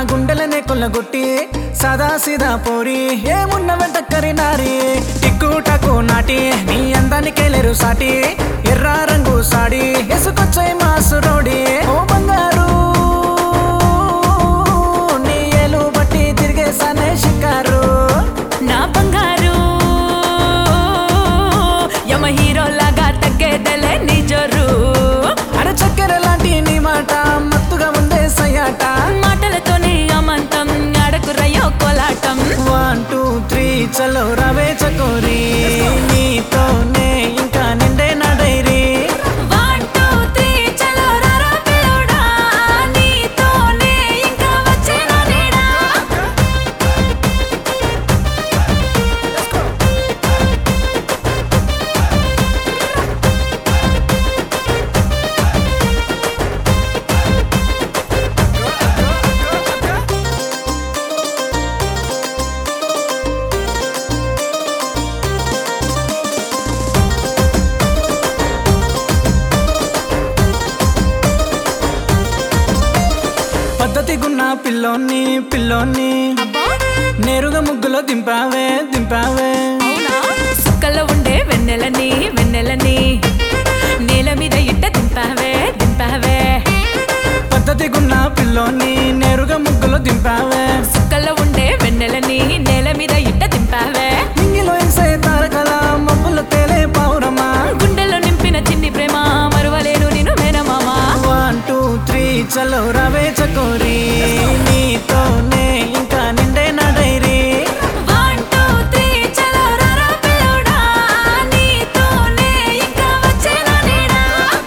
గుండెలనే కొల్లగొట్టి సదా సిదా పోరి ఏమున్న వెంట కరినారి టిక్కు టకు నాటి నీ అందానికే లేరు సాటి ఎర్ర రంగు సాడి ఎసుకొచ్చాయి మాసు రోడి ఓ బంగారు నీ ఏలు బట్టి తిరిగేసానే షికారు నా బంగారు యమ హీరోలాగా తగ్గేదలే నీ జోరు అర చక్కెర లాంటి నీ మాట మత్తుగా ఉందే సయ్యాట మాటలతోనే అమంతం అడకురయ్యో కోలాటం వన్ టూ త్రీ చలో రవే చకోరి నీతోనే ఇంకా నిండే నా డైరీ వన్ టూ త్రీ చలో రారా పిల్లోడా నీతోనే ఇంకా వచ్చేనా నీడా పద్ధతిగున్న పిల్లోని పిల్లోని నేరుగా ముగ్గులో దింపావే దింపావే అవునా సుక్కల్లో ఉండే వెన్నెలని వెన్నెలని నేల మీద ఇట్ట దింపావే దింపావే పద్ధతిగున్న పిల్లోని నేరుగా ముగ్గులో దింపావే సుక్కల్లో ఉండే వెన్నెలని నేల మీద ఇట్ట దింపావే మింగిలో ఎసే తారకల మబ్బులు తేలే పౌరమా గుండెల్లో నింపిన చిన్ని ప్రేమ మరువలేను నేను మేనమామా వన్ టూ త్రీ చలో రవే చకోరి నీతోనే ఇంకా నిండే నా డైరీ వన్ టూ త్రీ చలో రారా పిల్లోడా నీతోనే ఇంకా వచ్చేనా నీడా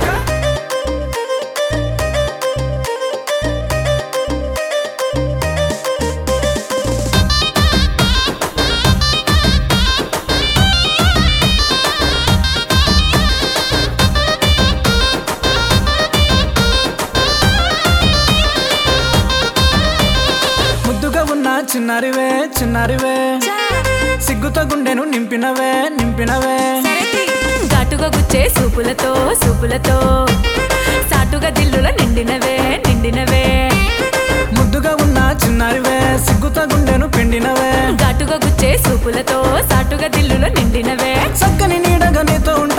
ముద్దుగా ఉన్న చిన్నారివే చిన్నారివే సిగ్గుతో గుండెను నింపినవే నింపినవే ఘాటుగా గుచ్చే సూపులతో సూపులతో సాటుగా దిల్లుల నిండినవే నిండినవే ముద్దుగా ఉన్న చిన్నారివే సిగ్గుతో గుండెను పిండినవే ఘాటుగా గుచ్చే సూపులతో సాటుగా దిల్లుల నిండినవే చక్కని నీడగా నీతో ఉండి